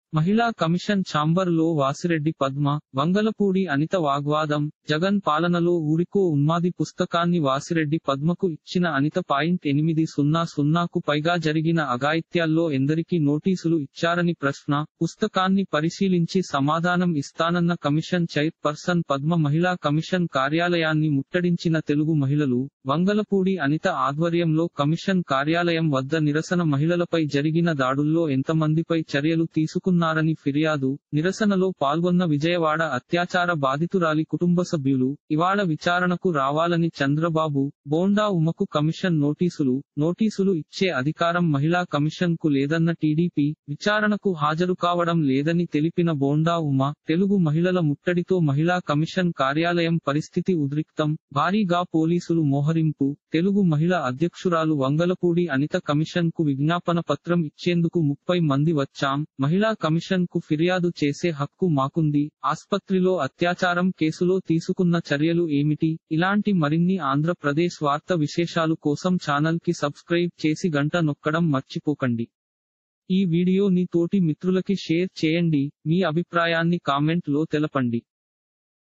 మహిళా commission chamber లో వాసిరెడ్డి పద్మ వంగలపూడి అనిత వాగ్వాదం జగన్ పాలనలో ఊరికో ఉన్మాది పుస్తకాన్ని వాసిరెడ్డి పద్మకు ఇచ్చిన అనిత పాయింట్ ఎనిమిది సున్నా సున్నాకు పైగా జరిగిన అఘాయిత్యాల్లో ఎందరికీ నోటీసులు ఇచ్చారని ప్రశ్న పుస్తకాన్ని పరిశీలించి సమాధానం ఇస్తానన్న కమిషన్ చైర్ పర్సన్ పద్మ మహిళా కమిషన్ కార్యాలయాన్ని ముట్టడించిన తెలుగు మహిళలు వంగలపూడి అనిత ఆధ్వర్యంలో కమిషన్ కార్యాలయం వద్ద నిరసన మహిళలపై జరిగిన దాడుల్లో ఎంతమందిపై చర్యలు తీసుకున్నారని ఫిర్యాదు నిరసనలో పాల్గొన్న విజయవాడ అత్యాచార బాధితురాలి కుటుంబ సభ్యులు ఇవాళ విచారణకు రావాలని చంద్రబాబు బోండా ఉమకు కమిషన్ నోటీసులు నోటీసులు ఇచ్చే అధికారం మహిళా కమిషన్ కు లేదన్న టీడీపీ విచారణకు హాజరు కావడం లేదని తెలిపిన బోండా ఉమ తెలుగు మహిళల ముట్టడితో మహిళా కమిషన్ కార్యాలయం పరిస్థితి ఉద్రిక్తం భారీగా పోలీసులు మోహరింపు తెలుగు మహిళ అధ్యక్షురాలు వంగలపూడి అనిత కమిషన్ కు విజ్ఞాపన పత్రం ఇచ్చేందుకు ముప్పై మంది వచ్చాం మహిళా కమిషన్ కు ఫిర్యాదు చేసే హక్కు మాకుంది ఆస్పత్రిలో అత్యాచారం కేసులో తీసుకున్న చర్యలు ఏమిటి ఇలాంటి మరిన్ని ఆంధ్రప్రదేశ్ వార్త విశేషాలు కోసం ఛానల్ కి సబ్స్క్రైబ్ చేసి గంట నొక్కడం మర్చిపోకండి ఈ వీడియోని తోటి మిత్రులకి షేర్ చేయండి మీ అభిప్రాయాన్ని కామెంట్ లో తెలపండి